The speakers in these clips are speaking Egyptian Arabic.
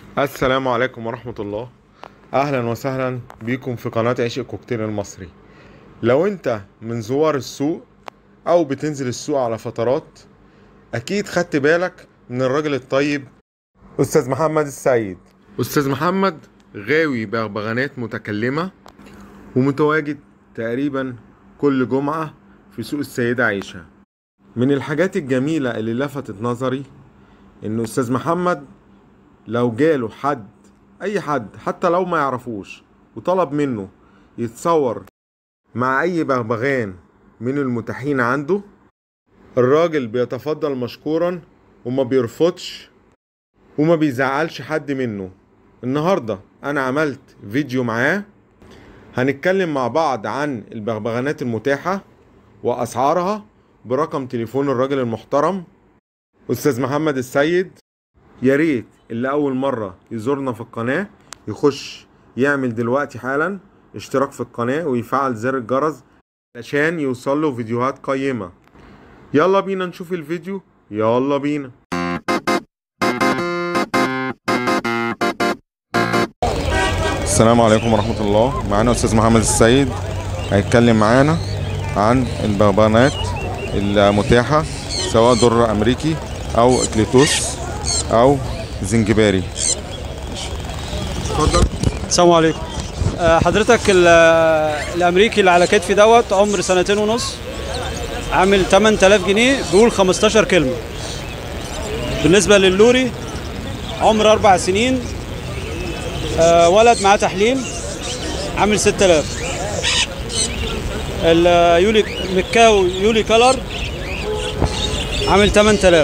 السلام عليكم ورحمة الله أهلا وسهلا بيكم في قناة عيش الكوكتيل المصري لو أنت من زوار السوق أو بتنزل السوق على فترات أكيد خدت بالك من الراجل الطيب أستاذ محمد السيد أستاذ محمد غاوي بغبغانات متكلمة ومتواجد تقريبا كل جمعة في سوق السيدة عيشة من الحاجات الجميلة اللي لفتت نظري إن أستاذ محمد لو جاله حد اي حد حتى لو ما يعرفوش وطلب منه يتصور مع اي بغبغان من المتاحين عنده الراجل بيتفضل مشكورا وما بيرفضش وما بيزعلش حد منه النهاردة انا عملت فيديو معاه هنتكلم مع بعض عن البغبغانات المتاحة واسعارها برقم تليفون الراجل المحترم استاذ محمد السيد يا ريت اللي اول مره يزورنا في القناه يخش يعمل دلوقتي حالا اشتراك في القناه ويفعل زر الجرس عشان يوصل له فيديوهات قيمه يلا بينا نشوف الفيديو يلا بينا السلام عليكم ورحمة الله معانا أستاذ محمد السيد هيتكلم معانا عن البغبغانات المتاحة سواء در أمريكي أو إكليتوس أو زنجباري اتفضل السلام عليكم آه، حضرتك ال- الامريكي اللي على كتفي دوت عمر سنتين ونص عامل 8000 جنيه بيقول 15 كلمه بالنسبه للوري عمر اربع سنين آه، ولد معاه تحليل عامل 6000 اليولي مكاو يولي كلر عامل 8000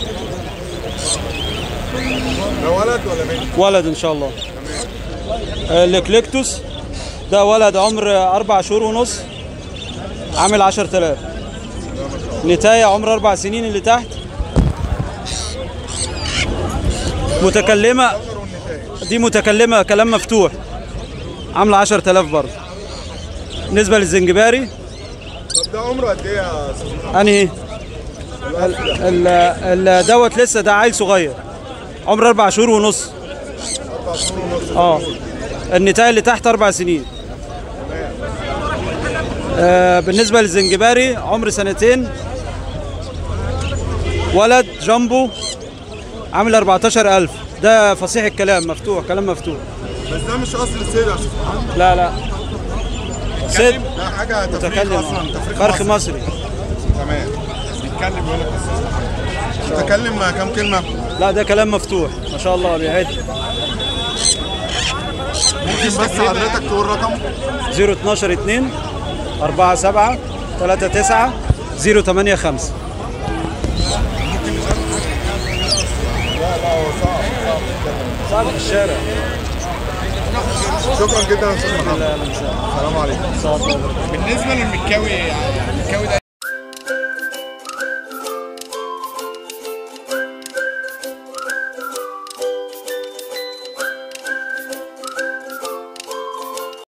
ده ولد ولا بنت؟ ولد ان شاء الله الاكليكتوس ده ولد عمر اربع شهور ونص عامل 10000 نتاية عمر اربع سنين اللي تحت متكلمة دي متكلمة كلام مفتوح عاملة 10000 برضه بالنسبة للزنجباري طب ده عمره قد ايه يا استاذ محمد؟ انهي ال- ال- ال- دوت لسه ده عيل صغير عمر اربع شهور ونص اربع شهور ونص اه النتاية اللي تحت اربع سنين آه بالنسبة للزنجباري عمر سنتين ولد جامبو عامل 14000 ده فصيح الكلام مفتوح كلام مفتوح بس ده مش اصل السيد يا استاذ محمد لا لا سيد ده حاجه تفريق متكلم اصلا تفريق فرخ مصري. مصري تمام بيتكلم يقول لك استاذ محمد متكلم كام كلمه؟ لا ده كلام مفتوح ما شاء الله بيعد ممكن بس حضرتك تقول رقم 012 2 4 7 3 9 0 8 5 صعب في الشارع شكرا جدا يا استاذ محمد السلام عليكم بالنسبه للمكاوي المكاوي ده